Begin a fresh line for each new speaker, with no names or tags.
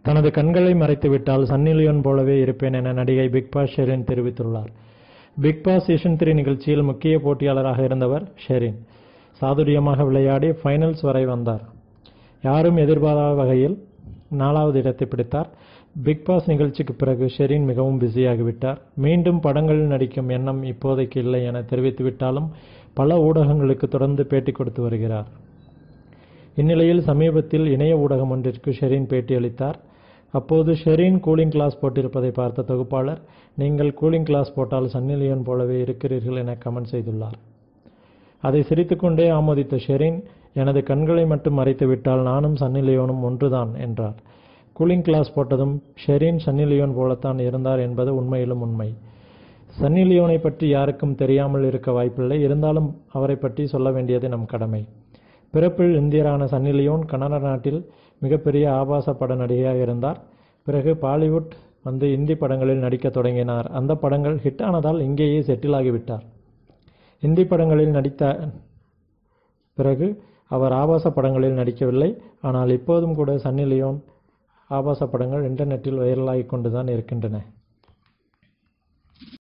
தனது கண்களை மறைத்துவிட்டால் சன்னி லியோன் போலவே இருப்பேன் என நடிகை பிக் பாஸ் ஷெரின் தெரிவித்துள்ளார் பிக் பாஸ் சீசன் த்ரீ நிகழ்ச்சியில் முக்கிய போட்டியாளராக இருந்தவர் ஷெரின் சாதுரியமாக விளையாடி ஃபைனல்ஸ் வரை வந்தார் யாரும் எதிர்பாராத வகையில் நாலாவது இடத்தை பிடித்தார் பிக் பாஸ் நிகழ்ச்சிக்கு பிறகு ஷெரின் மிகவும் பிஸியாகிவிட்டார் மீண்டும் படங்களில் நடிக்கும் எண்ணம் இப்போதைக்கு இல்லை என தெரிவித்துவிட்டாலும் பல ஊடகங்களுக்கு தொடர்ந்து பேட்டி கொடுத்து வருகிறார் இந்நிலையில் சமீபத்தில் இணைய ஊடகம் ஒன்றிற்கு ஷெரீன் பேட்டியளித்தார் அப்போது ஷெரீன் கூலிங் கிளாஸ் போட்டிருப்பதை பார்த்த தொகுப்பாளர் நீங்கள் கூலிங் கிளாஸ் போட்டால் சன்னி லியோன் போலவே இருக்கிறீர்கள் என கமெண்ட் செய்துள்ளார் அதை சிரித்துக்கொண்டே ஆமோதித்த ஷெரீன் எனது கண்களை மட்டும் மறைத்து விட்டால் நானும் சன்னி லியோனும் ஒன்றுதான் என்றார் கூலிங் கிளாஸ் போட்டதும் ஷெரீன் சன்னி லியோன் போலத்தான் இருந்தார் என்பது உண்மையிலும் உண்மை சன்னி லியோனை பற்றி யாருக்கும் தெரியாமல் இருக்க வாய்ப்பில்லை இருந்தாலும் அவரை பற்றி சொல்ல வேண்டியது நம் கடமை பிறப்பில் இந்தியரான சன்னி லியோன் கனடா நாட்டில் மிகப்பெரிய ஆபாச பட நடிகையாக இருந்தார் பிறகு பாலிவுட் வந்து இந்தி படங்களில் நடிக்கத் தொடங்கினார் அந்த படங்கள் ஹிட் ஆனதால் இங்கேயே செட்டில் ஆகிவிட்டார் இந்தி படங்களில் நடித்த பிறகு அவர் ஆபாச படங்களில் நடிக்கவில்லை ஆனால் இப்போதும் கூட சன்னி லியோன் ஆபாச படங்கள் இன்டர்நெட்டில் வைரலாகிக் கொண்டுதான் இருக்கின்றன